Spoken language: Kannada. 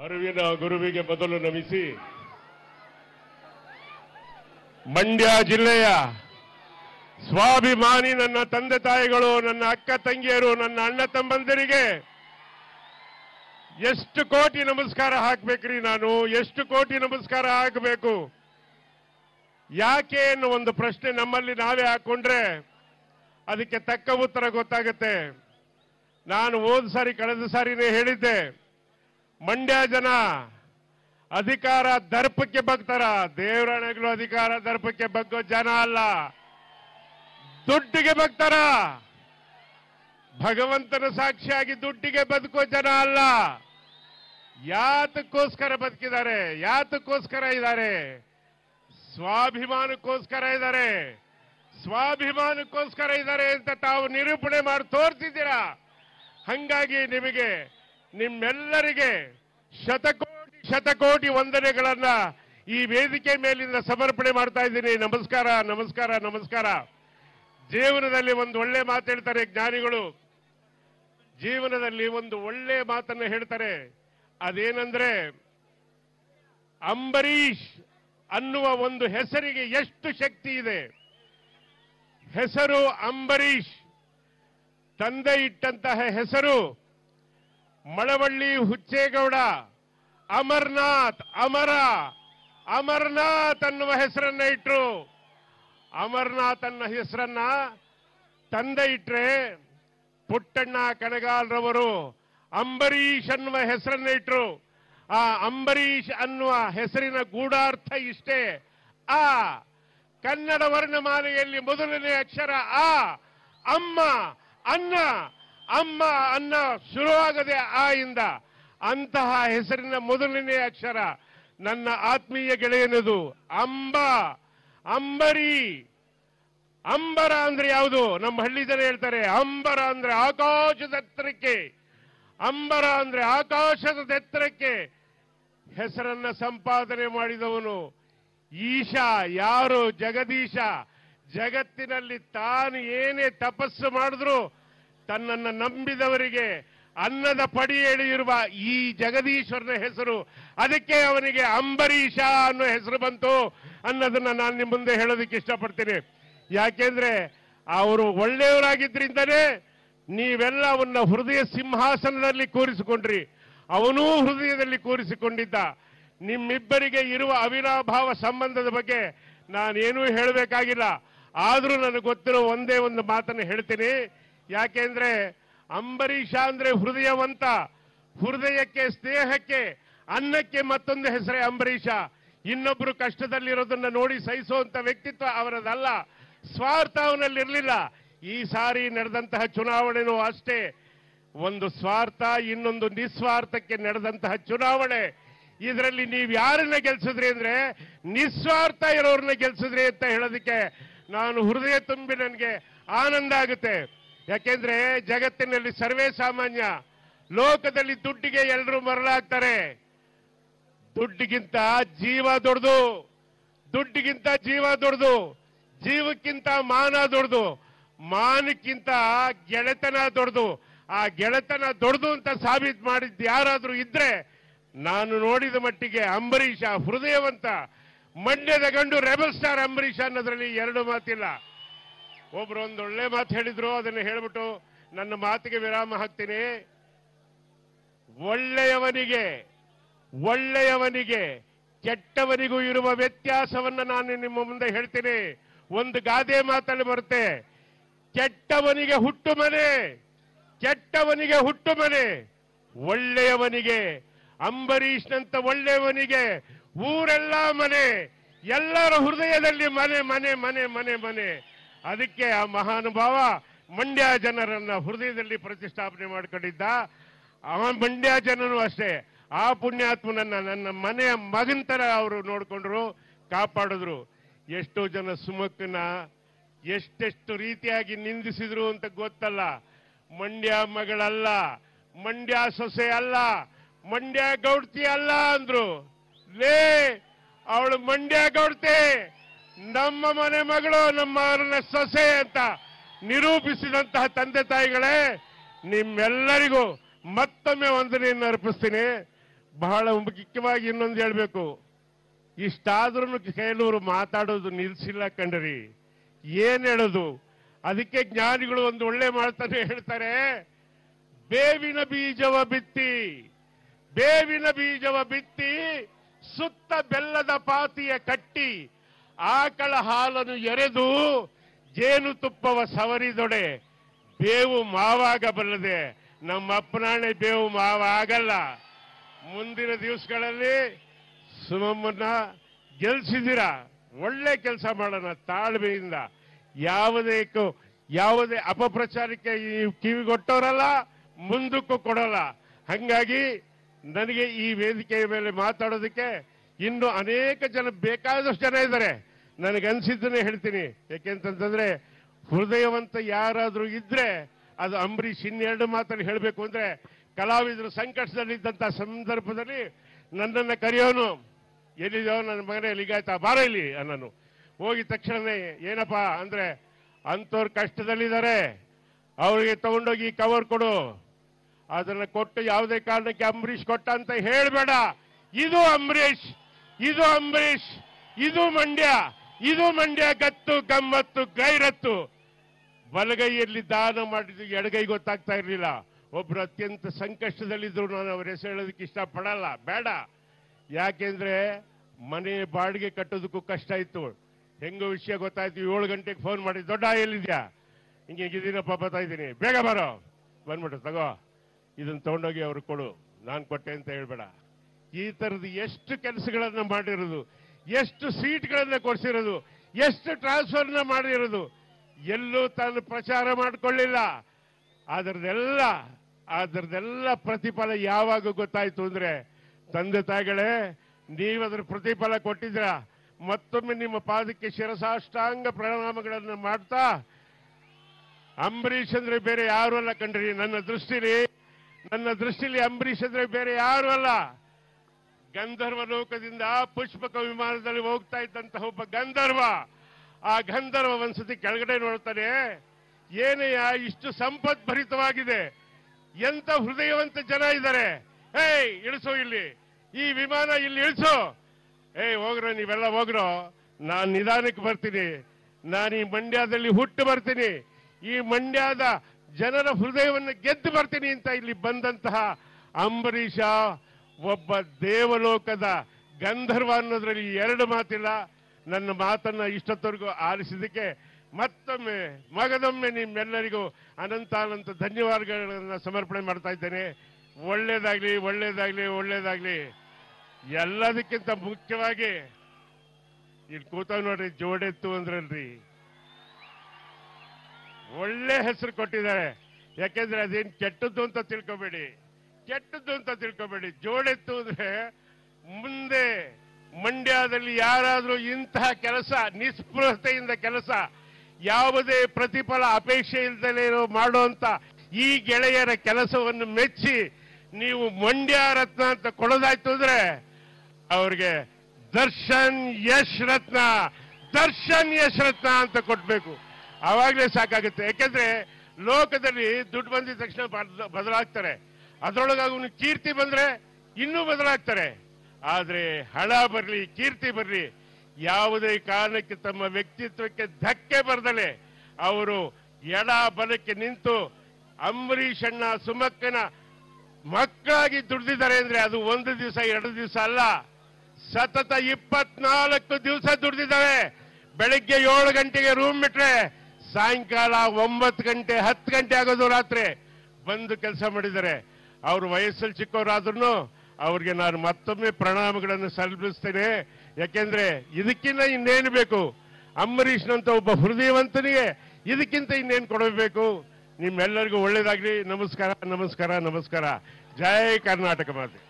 ಅರಿವಿನ ಗುರುವಿಗೆ ಮೊದಲು ನಮಿಸಿ ಮಂಡ್ಯ ಜಿಲ್ಲೆಯ ಸ್ವಾಭಿಮಾನಿ ನನ್ನ ತಂದೆ ತಾಯಿಗಳು ನನ್ನ ಅಕ್ಕ ತಂಗಿಯರು ನನ್ನ ಅಣ್ಣ ತಮ್ಮಂದಿರಿಗೆ ಎಷ್ಟು ಕೋಟಿ ನಮಸ್ಕಾರ ಹಾಕ್ಬೇಕ್ರಿ ನಾನು ಎಷ್ಟು ಕೋಟಿ ನಮಸ್ಕಾರ ಹಾಕಬೇಕು ಯಾಕೆ ಅನ್ನೋ ಒಂದು ಪ್ರಶ್ನೆ ನಮ್ಮಲ್ಲಿ ನಾವೇ ಹಾಕೊಂಡ್ರೆ ಅದಕ್ಕೆ ತಕ್ಕ ಉತ್ತರ ಗೊತ್ತಾಗುತ್ತೆ ನಾನು ಹೋದ್ ಸಾರಿ ಕಳೆದ ಸಾರಿನೇ ಹೇಳಿದ್ದೆ ಮಂಡ್ಯ ಜನ ಅಧಿಕಾರ ದರ್ಪಕ್ಕೆ ಬಗ್ತಾರ ದೇವರಾಣೆಗಳು ಅಧಿಕಾರ ದರ್ಪಕ್ಕೆ ಬಗ್ಗೋ ಜನ ಅಲ್ಲ ದುಡ್ಡಿಗೆ ಬಗ್ತಾರ ಭಗವಂತನ ಸಾಕ್ಷಿಯಾಗಿ ದುಡ್ಡಿಗೆ ಬದುಕೋ ಜನ ಅಲ್ಲ ಯಾತಕ್ಕೋಸ್ಕರ ಬದುಕಿದ್ದಾರೆ ಯಾತಕ್ಕೋಸ್ಕರ ಇದ್ದಾರೆ ಸ್ವಾಭಿಮಾನಕ್ಕೋಸ್ಕರ ಇದ್ದಾರೆ ಸ್ವಾಭಿಮಾನಕ್ಕೋಸ್ಕರ ಇದ್ದಾರೆ ಅಂತ ತಾವು ನಿರೂಪಣೆ ಮಾಡಿ ತೋರಿಸಿದ್ದೀರಾ ಹಂಗಾಗಿ ನಿಮಗೆ ನಿಮ್ಮೆಲ್ಲರಿಗೆ ಶತಕೋಟಿ ಶತಕೋಟಿ ವಂದನೆಗಳನ್ನ ಈ ವೇದಿಕೆ ಮೇಲಿಂದ ಸಮರ್ಪಣೆ ಮಾಡ್ತಾ ಇದ್ದೀನಿ ನಮಸ್ಕಾರ ನಮಸ್ಕಾರ ನಮಸ್ಕಾರ ಜೀವನದಲ್ಲಿ ಒಂದು ಒಳ್ಳೆ ಮಾತು ಹೇಳ್ತಾರೆ ಜ್ಞಾನಿಗಳು ಜೀವನದಲ್ಲಿ ಒಂದು ಒಳ್ಳೆ ಮಾತನ್ನು ಹೇಳ್ತಾರೆ ಅದೇನಂದ್ರೆ ಅಂಬರೀಷ್ ಅನ್ನುವ ಒಂದು ಹೆಸರಿಗೆ ಎಷ್ಟು ಶಕ್ತಿ ಇದೆ ಹೆಸರು ಅಂಬರೀಷ್ ತಂದೆ ಇಟ್ಟಂತಹ ಹೆಸರು ಮಳವಳ್ಳಿ ಹುಚ್ಚೇಗೌಡ ಅಮರ್ನಾಥ್ ಅಮರ ಅಮರ್ನಾಥ್ ಅನ್ನುವ ಹೆಸರನ್ನ ಇಟ್ರು ಅಮರ್ನಾಥ್ ಅನ್ನೋ ಹೆಸರನ್ನ ತಂದೆ ಇಟ್ರೆ ಪುಟ್ಟಣ್ಣ ಕಣಗಾಲ್ರವರು ಅಂಬರೀಷ್ ಅನ್ನುವ ಹೆಸರನ್ನ ಇಟ್ರು ಆ ಅಂಬರೀಷ್ ಅನ್ನುವ ಹೆಸರಿನ ಗೂಢಾರ್ಥ ಇಷ್ಟೇ ಆ ಕನ್ನಡ ವರ್ಣಮಾಲೆಯಲ್ಲಿ ಮೊದಲನೇ ಅಕ್ಷರ ಆ ಅಮ್ಮ ಅನ್ನ ಅಮ್ಮ ಅನ್ನ ಶುರುವಾಗದೆ ಆ ಇಂದ ಅಂತಹ ಹೆಸರಿನ ಮೊದಲನೇ ಅಕ್ಷರ ನನ್ನ ಆತ್ಮೀಯ ಗೆಳೆಯನದು ಅಂಬ ಅಂಬರಿ ಅಂಬರ ಅಂದ್ರೆ ಯಾವುದು ನಮ್ಮ ಹಳ್ಳಿ ಜನ ಹೇಳ್ತಾರೆ ಅಂಬರ ಅಂದ್ರೆ ಆಕಾಶದ ಎತ್ತರಕ್ಕೆ ಅಂಬರ ಅಂದ್ರೆ ಆಕಾಶದ ಎತ್ತರಕ್ಕೆ ಹೆಸರನ್ನ ಸಂಪಾದನೆ ಮಾಡಿದವನು ಈಶ ಯಾರು ಜಗದೀಶ ಜಗತ್ತಿನಲ್ಲಿ ತಾನು ಏನೇ ತಪಸ್ಸು ಮಾಡಿದ್ರು ತನ್ನನ್ನು ನಂಬಿದವರಿಗೆ ಅನ್ನದ ಪಡಿ ಎಳೆಯಿರುವ ಈ ಜಗದೀಶ್ವರನ ಹೆಸರು ಅದಕ್ಕೆ ಅವನಿಗೆ ಅಂಬರೀಷ ಅನ್ನೋ ಹೆಸರು ಬಂತು ಅನ್ನೋದನ್ನ ನಾನು ನಿಮ್ಮ ಮುಂದೆ ಹೇಳೋದಕ್ಕೆ ಇಷ್ಟಪಡ್ತೀನಿ ಯಾಕೆಂದ್ರೆ ಅವರು ಒಳ್ಳೆಯವರಾಗಿದ್ರಿಂದನೇ ನೀವೆಲ್ಲ ಅವನ್ನ ಹೃದಯ ಸಿಂಹಾಸನದಲ್ಲಿ ಕೂರಿಸಿಕೊಂಡ್ರಿ ಅವನೂ ಹೃದಯದಲ್ಲಿ ಕೂರಿಸಿಕೊಂಡಿದ್ದ ನಿಮ್ಮಿಬ್ಬರಿಗೆ ಇರುವ ಅವಿನಾಭಾವ ಸಂಬಂಧದ ಬಗ್ಗೆ ನಾನೇನೂ ಹೇಳಬೇಕಾಗಿಲ್ಲ ಆದರೂ ನನಗೆ ಗೊತ್ತಿರೋ ಒಂದೇ ಒಂದು ಮಾತನ್ನು ಹೇಳ್ತೀನಿ ಯಾಕೆಂದ್ರೆ ಅಂಬರೀಷ ಅಂದ್ರೆ ಹೃದಯವಂತ ಹೃದಯಕ್ಕೆ ಸ್ನೇಹಕ್ಕೆ ಅನ್ನಕ್ಕೆ ಮತ್ತೊಂದು ಹೆಸರೇ ಅಂಬರೀಷ ಇನ್ನೊಬ್ರು ಕಷ್ಟದಲ್ಲಿರೋದನ್ನ ನೋಡಿ ಸಹಿಸುವಂತ ವ್ಯಕ್ತಿತ್ವ ಅವರದಲ್ಲ ಸ್ವಾರ್ಥ ಅವನಲ್ಲಿರಲಿಲ್ಲ ಈ ಸಾರಿ ನಡೆದಂತಹ ಚುನಾವಣೆನೂ ಅಷ್ಟೇ ಒಂದು ಸ್ವಾರ್ಥ ಇನ್ನೊಂದು ನಿಸ್ವಾರ್ಥಕ್ಕೆ ನಡೆದಂತಹ ಚುನಾವಣೆ ಇದರಲ್ಲಿ ನೀವು ಯಾರನ್ನ ಗೆಲ್ಸಿದ್ರಿ ಅಂದ್ರೆ ನಿಸ್ವಾರ್ಥ ಇರೋರನ್ನ ಗೆಲ್ಸಿದ್ರಿ ಅಂತ ಹೇಳೋದಕ್ಕೆ ನಾನು ಹೃದಯ ತುಂಬಿ ನನಗೆ ಆನಂದ ಆಗುತ್ತೆ ಯಾಕೆಂದ್ರೆ ಜಗತ್ತಿನಲ್ಲಿ ಸರ್ವೇ ಸಾಮಾನ್ಯ ಲೋಕದಲ್ಲಿ ದುಡ್ಡಿಗೆ ಎಲ್ಲರೂ ಮರಳಾಗ್ತಾರೆ ದುಡ್ಡಿಗಿಂತ ಜೀವ ದೊಡ್ಡದು ದುಡ್ಡಿಗಿಂತ ಜೀವ ದೊಡ್ಡದು ಜೀವಕ್ಕಿಂತ ಮಾನ ದೊಡ್ಡದು ಮಾನಕ್ಕಿಂತ ಗೆಳೆತನ ದೊಡ್ಡದು ಆ ಗೆಳೆತನ ದೊಡ್ಡದು ಅಂತ ಸಾಬೀತು ಮಾಡಿದ್ದು ಯಾರಾದ್ರೂ ಇದ್ರೆ ನಾನು ನೋಡಿದ ಮಟ್ಟಿಗೆ ಅಂಬರೀಷ ಹೃದಯವಂತ ಮಂಡ್ಯದ ಗಂಡು ರೆಬಲ್ ಸ್ಟಾರ್ ಅಂಬರೀಷ ಅನ್ನೋದ್ರಲ್ಲಿ ಎರಡು ಮಾತಿಲ್ಲ ಒಬ್ರು ಒಂದು ಒಳ್ಳೆ ಮಾತು ಹೇಳಿದ್ರು ಅದನ್ನು ಹೇಳ್ಬಿಟ್ಟು ನನ್ನ ಮಾತಿಗೆ ವಿರಾಮ ಹಾಕ್ತೀನಿ ಒಳ್ಳೆಯವನಿಗೆ ಒಳ್ಳೆಯವನಿಗೆ ಕೆಟ್ಟವನಿಗೂ ಇರುವ ವ್ಯತ್ಯಾಸವನ್ನ ನಾನು ನಿಮ್ಮ ಮುಂದೆ ಹೇಳ್ತೀನಿ ಒಂದು ಗಾದೆ ಮಾತಲ್ಲಿ ಬರುತ್ತೆ ಕೆಟ್ಟವನಿಗೆ ಹುಟ್ಟು ಮನೆ ಕೆಟ್ಟವನಿಗೆ ಹುಟ್ಟು ಮನೆ ಒಳ್ಳೆಯವನಿಗೆ ಅಂಬರೀಷ್ನಂತ ಒಳ್ಳೆಯವನಿಗೆ ಊರೆಲ್ಲ ಮನೆ ಎಲ್ಲರ ಹೃದಯದಲ್ಲಿ ಮನೆ ಮನೆ ಮನೆ ಮನೆ ಮನೆ ಅದಕ್ಕೆ ಆ ಮಹಾನುಭಾವ ಮಂಡ್ಯ ಜನರನ್ನ ಹೃದಯದಲ್ಲಿ ಪ್ರತಿಷ್ಠಾಪನೆ ಮಾಡಿಕೊಂಡಿದ್ದ ಆ ಮಂಡ್ಯ ಜನನು ಅಷ್ಟೇ ಆ ಪುಣ್ಯಾತ್ಮನನ್ನ ನನ್ನ ಮನೆಯ ಮಗನ್ ತರ ಅವರು ನೋಡ್ಕೊಂಡ್ರು ಕಾಪಾಡಿದ್ರು ಎಷ್ಟೋ ಜನ ಸುಮಕ್ಕನ ಎಷ್ಟೆಷ್ಟು ರೀತಿಯಾಗಿ ನಿಂದಿಸಿದ್ರು ಅಂತ ಗೊತ್ತಲ್ಲ ಮಂಡ್ಯ ಮಗಳಲ್ಲ ಮಂಡ್ಯ ಸೊಸೆ ಅಲ್ಲ ಮಂಡ್ಯ ಗೌಡ್ತಿ ಅಲ್ಲ ಅಂದ್ರು ಲೇ ಅವಳು ಮಂಡ್ಯ ಗೌಡ್ತಿ ನಮ್ಮ ಮನೆ ಮಗಳು ನಮ್ಮ ಮಗನ ಸೊಸೆ ಅಂತ ನಿರೂಪಿಸಿದಂತಹ ತಂದೆ ತಾಯಿಗಳೇ ನಿಮ್ಮೆಲ್ಲರಿಗೂ ಮತ್ತೊಮ್ಮೆ ವಂದನೆಯನ್ನು ಅರ್ಪಿಸ್ತೀನಿ ಬಹಳ ಮುಖ್ಯವಾಗಿ ಇನ್ನೊಂದು ಹೇಳ್ಬೇಕು ಇಷ್ಟಾದ್ರೂ ಕೆಲವರು ಮಾತಾಡೋದು ನಿಲ್ಸಿಲ್ಲ ಕಂಡ್ರಿ ಏನ್ ಹೇಳೋದು ಅದಕ್ಕೆ ಜ್ಞಾನಿಗಳು ಒಂದು ಒಳ್ಳೆ ಮಾಡ್ತಾನೆ ಹೇಳ್ತಾರೆ ಬೇವಿನ ಬೀಜವ ಬಿತ್ತಿ ಬೇವಿನ ಬೀಜವ ಬಿತ್ತಿ ಸುತ್ತ ಬೆಲ್ಲದ ಪಾತಿಯ ಕಟ್ಟಿ ಆಕಳ ಹಾಲನ್ನು ಎರೆದು ಜೇನುತುಪ್ಪವ ಸವರಿದೊಡೆ ಬೇವು ಮಾವಾಗಬಲ್ಲದೆ ನಮ್ಮ ಅಪ್ಪನಾಣೆ ಬೇವು ಮಾವ ಆಗಲ್ಲ ಮುಂದಿನ ದಿವಸಗಳಲ್ಲಿ ಸುಮಮ್ಮನ್ನ ಗೆಲ್ಸಿದ್ದೀರ ಒಳ್ಳೆ ಕೆಲಸ ಮಾಡೋಣ ತಾಳ್ಮೆಯಿಂದ ಯಾವುದೇ ಕ- ಯಾವುದೇ ಅಪಪ್ರಚಾರಕ್ಕೆ ಈ ಕಿವಿಗೊಟ್ಟವರಲ್ಲ ಮುಂದಕ್ಕೂ ಕೊಡಲ್ಲ ಹಂಗಾಗಿ ನನಗೆ ಈ ವೇದಿಕೆಯ ಮೇಲೆ ಮಾತಾಡೋದಕ್ಕೆ ಇನ್ನು ಅನೇಕ ಜನ ಬೇಕಾದಷ್ಟು ಜನ ಇದ್ದಾರೆ ನನಗನ್ಸಿದ್ದನ್ನೇ ಹೇಳ್ತೀನಿ ಯಾಕೆಂತಂದ್ರೆ ಹೃದಯವಂತ ಯಾರಾದ್ರೂ ಇದ್ರೆ ಅದು ಅಂಬರೀಷ್ ಇನ್ನೆರಡು ಮಾತಲ್ಲಿ ಹೇಳಬೇಕು ಅಂದ್ರೆ ಕಲಾವಿದರು ಸಂಕಟದಲ್ಲಿದ್ದಂಥ ಸಂದರ್ಭದಲ್ಲಿ ನನ್ನನ್ನು ಕರೆಯೋನು ಎಲ್ಲಿದೋ ನನ್ನ ಮಗನೇ ಲಿಗಾಯ್ತಾ ಬಾರ ಇಲ್ಲಿ ಅನ್ನನು ಹೋಗಿದ ತಕ್ಷಣನೇ ಏನಪ್ಪ ಅಂದ್ರೆ ಅಂಥವ್ರು ಕಷ್ಟದಲ್ಲಿದ್ದಾರೆ ಅವರಿಗೆ ತಗೊಂಡೋಗಿ ಕವರ್ ಕೊಡು ಅದನ್ನ ಕೊಟ್ಟು ಯಾವುದೇ ಕಾರಣಕ್ಕೆ ಅಂಬರೀಷ್ ಕೊಟ್ಟ ಅಂತ ಹೇಳಬೇಡ ಇದು ಅಂಬರೀಷ್ ಇದು ಅಂಬರೀಷ್ ಇದು ಮಂಡ್ಯ ಇದು ಮಂಡ್ಯ ಗತ್ತು ಗಮ್ಮತ್ತು ಗೈರತ್ತು ಬಲಗೈಯಲ್ಲಿ ದಾನ ಮಾಡಿದ್ದು ಎಡಗೈ ಗೊತ್ತಾಗ್ತಾ ಇರಲಿಲ್ಲ ಒಬ್ರು ಅತ್ಯಂತ ಸಂಕಷ್ಟದಲ್ಲಿದ್ರು ನಾನು ಅವ್ರ ಹೆಸರು ಹೇಳೋದಕ್ಕೆ ಇಷ್ಟಪಡಲ್ಲ ಬೇಡ ಯಾಕೆಂದ್ರೆ ಮನೆ ಬಾಡಿಗೆ ಕಟ್ಟೋದಕ್ಕೂ ಕಷ್ಟ ಇತ್ತು ಹೆಂಗೋ ವಿಷಯ ಗೊತ್ತಾಯ್ತು ಏಳು ಗಂಟೆಗೆ ಫೋನ್ ಮಾಡಿ ದೊಡ್ಡ ಎಲ್ಲಿದ್ಯಾ ಹಿಂಗೆ ಹಿಂಗಿದ್ದೀನಪ್ಪ ಬರ್ತಾ ಇದ್ದೀನಿ ಬೇಗ ಬರೋ ಬಂದ್ಬಿಟ್ಟು ತಗೋ ಇದನ್ನ ತಗೊಂಡೋಗಿ ಅವ್ರಿಗೆ ಕೊಡು ನಾನು ಕೊಟ್ಟೆ ಅಂತ ಹೇಳ್ಬೇಡ ಈ ತರದ ಎಷ್ಟು ಕೆಲಸಗಳನ್ನ ಮಾಡಿರೋದು ಎಷ್ಟು ಸೀಟ್ಗಳನ್ನ ಕೊಡಿಸಿರೋದು ಎಷ್ಟು ಟ್ರಾನ್ಸ್ಫರ್ನ ಮಾಡಿರೋದು ಎಲ್ಲೂ ತಾನು ಪ್ರಚಾರ ಮಾಡಿಕೊಳ್ಳಿಲ್ಲ ಅದರದೆಲ್ಲ ಅದರದೆಲ್ಲ ಪ್ರತಿಫಲ ಯಾವಾಗ ಗೊತ್ತಾಯ್ತು ಅಂದ್ರೆ ತಂದೆ ತಾಯಿಗಳೇ ನೀವು ಅದರ ಪ್ರತಿಫಲ ಕೊಟ್ಟಿದ್ರ ಮತ್ತೊಮ್ಮೆ ನಿಮ್ಮ ಪಾದಕ್ಕೆ ಶಿರಸಾಷ್ಟಾಂಗ ಪ್ರಣಾಮಗಳನ್ನು ಮಾಡ್ತಾ ಅಂಬರೀಷ್ ಅಂದ್ರೆ ಬೇರೆ ಯಾರು ಅಲ್ಲ ಕಂಡ್ರಿ ನನ್ನ ದೃಷ್ಟಿಲಿ ನನ್ನ ದೃಷ್ಟಿಲಿ ಅಂಬರೀಷ್ ಅಂದ್ರೆ ಬೇರೆ ಯಾರು ಅಲ್ಲ ಗಂಧರ್ವ ಲೋಕದಿಂದ ಪುಷ್ಪಕ ವಿಮಾನದಲ್ಲಿ ಹೋಗ್ತಾ ಇದ್ದಂತಹ ಒಬ್ಬ ಗಂಧರ್ವ ಆ ಗಂಧರ್ವ ಒಂದ್ಸತಿ ಕೆಳಗಡೆ ನೋಡ್ತಾನೆ ಏನಯ್ಯ ಇಷ್ಟು ಸಂಪತ್ ಭರಿತವಾಗಿದೆ ಎಂತ ಹೃದಯವಂತ ಜನ ಇದ್ದಾರೆ ಏಯ್ ಇಳಿಸೋ ಇಲ್ಲಿ ಈ ವಿಮಾನ ಇಲ್ಲಿ ಇಳಿಸೋ ಏಯ್ ಹೋಗ್ರೋ ನೀವೆಲ್ಲ ಹೋಗ್ರೋ ನಾನ್ ನಿಧಾನಕ್ಕೆ ಬರ್ತೀನಿ ನಾನು ಈ ಮಂಡ್ಯದಲ್ಲಿ ಹುಟ್ಟು ಬರ್ತೀನಿ ಈ ಮಂಡ್ಯದ ಜನರ ಹೃದಯವನ್ನು ಗೆದ್ದು ಬರ್ತೀನಿ ಅಂತ ಇಲ್ಲಿ ಬಂದಂತಹ ಅಂಬರೀಷ ಒಬ್ಬ ದೇವಲೋಕದ ಗಂಧರ್ವ ಅನ್ನೋದ್ರಲ್ಲಿ ಎರಡು ಮಾತಿಲ್ಲ ನನ್ನ ಮಾತನ್ನ ಇಷ್ಟೊತ್ತವರೆಗೂ ಆಲಿಸಿದ್ದಕ್ಕೆ ಮತ್ತೊಮ್ಮೆ ಮಗದೊಮ್ಮೆ ನಿಮ್ಮೆಲ್ಲರಿಗೂ ಅನಂತಾನಂತ ಧನ್ಯವಾದಗಳನ್ನ ಸಮರ್ಪಣೆ ಮಾಡ್ತಾ ಇದ್ದೇನೆ ಒಳ್ಳೇದಾಗ್ಲಿ ಒಳ್ಳೇದಾಗ್ಲಿ ಒಳ್ಳೇದಾಗ್ಲಿ ಎಲ್ಲದಕ್ಕಿಂತ ಮುಖ್ಯವಾಗಿ ಇಲ್ಲಿ ಕೂತಾವ್ ನೋಡ್ರಿ ಜೋಡೆತ್ತು ಅಂದ್ರಲ್ರಿ ಒಳ್ಳೆ ಹೆಸರು ಕೊಟ್ಟಿದ್ದಾರೆ ಯಾಕೆಂದ್ರೆ ಅದೇನ್ ಕೆಟ್ಟದ್ದು ಅಂತ ತಿಳ್ಕೊಬೇಡಿ ಕೆಟ್ಟದ್ದು ಅಂತ ತಿಳ್ಕೊಬೇಡಿ ಜೋಡೆತ್ತು ಅಂದ್ರೆ ಮುಂದೆ ಮಂಡ್ಯದಲ್ಲಿ ಯಾರಾದ್ರೂ ಇಂತಹ ಕೆಲಸ ನಿಸ್ಪೃಹತೆಯಿಂದ ಕೆಲಸ ಯಾವುದೇ ಪ್ರತಿಫಲ ಅಪೇಕ್ಷೆ ಇಲ್ಲದೆ ಮಾಡುವಂತ ಈ ಗೆಳೆಯರ ಕೆಲಸವನ್ನು ಮೆಚ್ಚಿ ನೀವು ಮಂಡ್ಯ ರತ್ನ ಅಂತ ಕೊಡೋದಾಯ್ತು ಅಂದ್ರೆ ಅವ್ರಿಗೆ ದರ್ಶನ್ ಯಶ್ ರತ್ನ ದರ್ಶನ್ ಯಶ್ ರತ್ನ ಅಂತ ಕೊಟ್ಬೇಕು ಅವಾಗ್ಲೇ ಸಾಕಾಗುತ್ತೆ ಯಾಕೆಂದ್ರೆ ಲೋಕದಲ್ಲಿ ದುಡ್ಡು ಬಂದಿದ ತಕ್ಷಣ ಬದ- ಬದಲಾಗ್ತಾರೆ ಅದ್ರೊಳಗೆ ಅವನು ಕೀರ್ತಿ ಬಂದ್ರೆ ಇನ್ನೂ ಬದಲಾಗ್ತಾರೆ ಆದ್ರೆ ಹಣ ಬರ್ಲಿ ಕೀರ್ತಿ ಬರ್ಲಿ ಯಾವುದೇ ಕಾರಣಕ್ಕೆ ತಮ್ಮ ವ್ಯಕ್ತಿತ್ವಕ್ಕೆ ಧಕ್ಕೆ ಬರ್ದಲೆ ಅವರು ಎಡ ಬಲಕ್ಕೆ ನಿಂತು ಅಂಬರೀಷ್ ಅಣ್ಣ ಸುಮಕ್ಕನ ಮಕ್ಕಳಾಗಿ ದುಡ್ದಿದ್ದಾರೆ ಅಂದ್ರೆ ಅದು ಒಂದು ದಿವಸ ಎರಡು ದಿವಸ ಅಲ್ಲ ಸತತ ಇಪ್ಪತ್ನಾಲ್ಕು ದಿವಸ ದುಡ್ದಿದ್ದಾರೆ ಬೆಳಿಗ್ಗೆ ಏಳು ಗಂಟೆಗೆ ರೂಮ್ ಬಿಟ್ರೆ ಸಾಯಂಕಾಲ ಒಂಬತ್ತು ಗಂಟೆ ಹತ್ತು ಗಂಟೆ ಆಗೋದು ರಾತ್ರಿ ಬಂದು ಕೆಲಸ ಮಾಡಿದ್ದಾರೆ ಅವ್ರ ವಯಸ್ಸಲ್ಲಿ ಚಿಕ್ಕವರಾದ್ರೂ ಅವ್ರಿಗೆ ನಾನು ಮತ್ತೊಮ್ಮೆ ಪ್ರಣಾಮಗಳನ್ನು ಸಲ್ಲಿಸ್ತೇನೆ ಯಾಕೆಂದ್ರೆ ಇದಕ್ಕಿಂತ ಇನ್ನೇನು ಬೇಕು ಅಂಬರೀಷ್ನಂತ ಒಬ್ಬ ಹೃದಯವಂತನಿಗೆ ಇದಕ್ಕಿಂತ ಇನ್ನೇನು ಕೊಡಬೇಕು ನಿಮ್ಮೆಲ್ಲರಿಗೂ ಒಳ್ಳೇದಾಗ್ಲಿ ನಮಸ್ಕಾರ ನಮಸ್ಕಾರ ನಮಸ್ಕಾರ ಜೈ ಕರ್ನಾಟಕ ಮಾತೆ